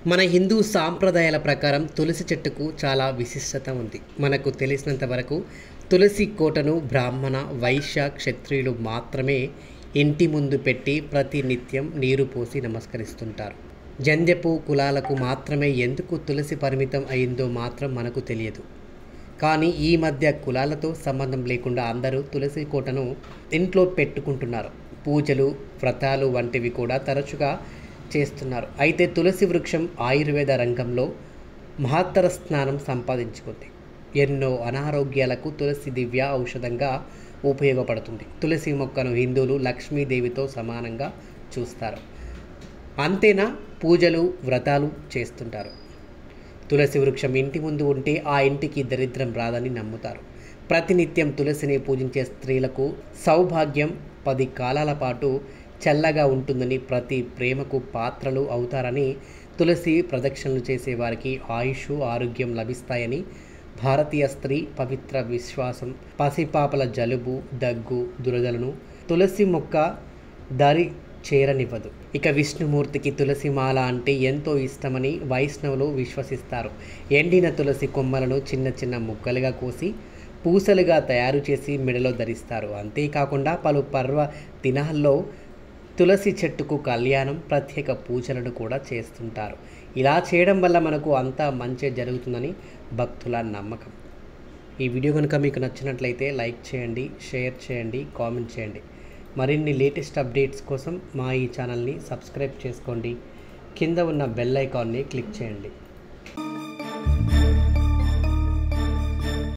మన హిందూ సాంప్రదాయాల ప్రకారం తులసి చెట్టుకు చాలా విశిష్టత ఉంది మనకు తెలిసినంత వరకు తులసి కోటను బ్రాహ్మణ వైశ్య క్షత్రియులు మాత్రమే ఇంటి ముందు పెట్టి ప్రతి నిత్యం నీరు పోసి నమస్కరిస్తుంటారు జంధ్యపు కులాలకు మాత్రమే ఎందుకు తులసి పరిమితం అయిందో మాత్రం మనకు తెలియదు కానీ ఈ మధ్య కులాలతో సంబంధం లేకుండా అందరూ తులసి కోటను ఇంట్లో పెట్టుకుంటున్నారు పూజలు వ్రతాలు వంటివి కూడా తరచుగా చేస్తున్నారు అయితే తులసి వృక్షం ఆయుర్వేద రంగంలో మహత్తర స్నానం సంపాదించుకుంది ఎన్నో అనారోగ్యాలకు తులసి దివ్య ఔషధంగా ఉపయోగపడుతుంది తులసి మొక్కను హిందువులు లక్ష్మీదేవితో సమానంగా చూస్తారు అంతేనా పూజలు వ్రతాలు చేస్తుంటారు తులసి వృక్షం ఇంటి ముందు ఉంటే ఆ ఇంటికి దరిద్రం రాదని నమ్ముతారు ప్రతినిత్యం తులసిని పూజించే స్త్రీలకు సౌభాగ్యం పది కాలాల పాటు చల్లగా ఉంటుందని ప్రతి ప్రేమకు పాత్రలు అవుతారని తులసి ప్రదక్షిణలు చేసే వారికి ఆయుష్ ఆరోగ్యం లభిస్తాయని భారతీయ స్త్రీ పవిత్ర విశ్వాసం పసిపాపల జలుబు దగ్గు దురదలను తులసి మొక్క దారి చేరనివ్వదు ఇక విష్ణుమూర్తికి తులసి మాల అంటే ఎంతో ఇష్టమని వైష్ణవులు విశ్వసిస్తారు ఎండిన తులసి కొమ్మలను చిన్న చిన్న ముక్కలుగా కోసి పూసలుగా తయారు చేసి మెడలో ధరిస్తారు అంతేకాకుండా పలు పర్వ దినాల్లో తులసి చెట్టుకు కళ్యాణం ప్రత్యేక పూజలను కూడా చేస్తుంటారు ఇలా చేయడం వల్ల మనకు అంతా మంచి జరుగుతుందని భక్తుల నమ్మకం ఈ వీడియో కనుక మీకు నచ్చినట్లయితే లైక్ చేయండి షేర్ చేయండి కామెంట్ చేయండి మరిన్ని లేటెస్ట్ అప్డేట్స్ కోసం మా ఈ ఛానల్ని సబ్స్క్రైబ్ చేసుకోండి కింద ఉన్న బెల్ ఐకాన్ని క్లిక్ చేయండి